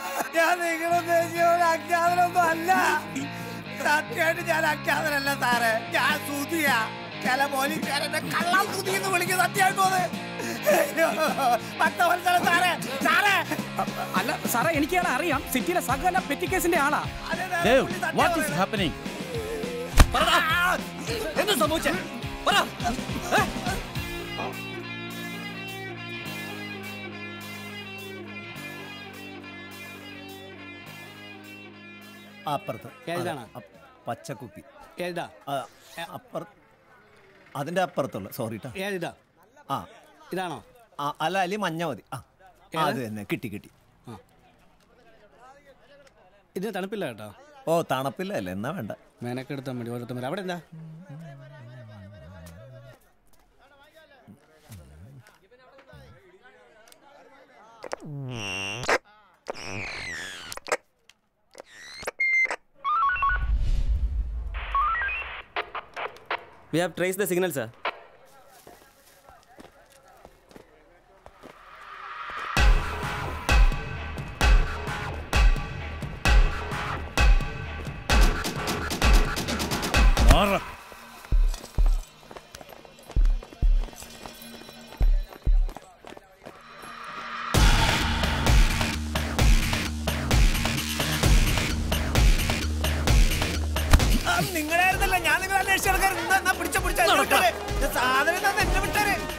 ഞാൻ നിങ്ങളുടെ ഉദ്ദേശിച്ച അജ്ഞാതനൊന്നും അല്ല സത്യമായിട്ട് ഞാൻ അജ്ഞാതനല്ല സാറേ ഞാൻ സുതിയാ ചില പോലീസുകാരെന്നെ കള്ളം സുതി എന്ന് വിളിക്കും സത്യമായിട്ടോ അത് അയ്യോ, ഭക്തവത്സല സാറേ സാറേ അല്ല സാറേ എനിക്കാണ് അറിയാം സിറ്റിയിലെ സകല പെറ്റി കേസിന്റെ ആളാ ദേവ് വാട്ട് ഈസ് ഹാപ്പനിങ് എന്ത് സംഭവിച്ചേ പറ ഏ? അപ്പുറത്ത് ഏതാണ്? അ- പച്ചക്കുപ്പി ഏതാ ആ, അപ്പുറ അതിന്റെ അപ്പുറത്തുള്ള സോറി ട്ടാ ഏതാ ആ ഇതാണോ ആ, അല്ല അല്ലെ മഞ്ഞ മതി ആ ആ, അത് തന്നെ കിട്ടി കിട്ടി ഇതിന് തണുപ്പില്ല കേട്ടോ ഓ തണുപ്പില്ല അല്ലേ എന്നാ വേണ്ട മേനക്കെടുത്താൽ മതി ഓരോരുത്തർ അവിടെ എന്താ We have traced the signal, sir. നിങ്ങളായിരുന്നല്ല ഞാൻ നിങ്ങളെ അന്വേഷിച്ചു നടക്കാൻ പിടിച്ച പിടിച്ച സാധനം തന്നെ എന്നെ വിട്ടാരെ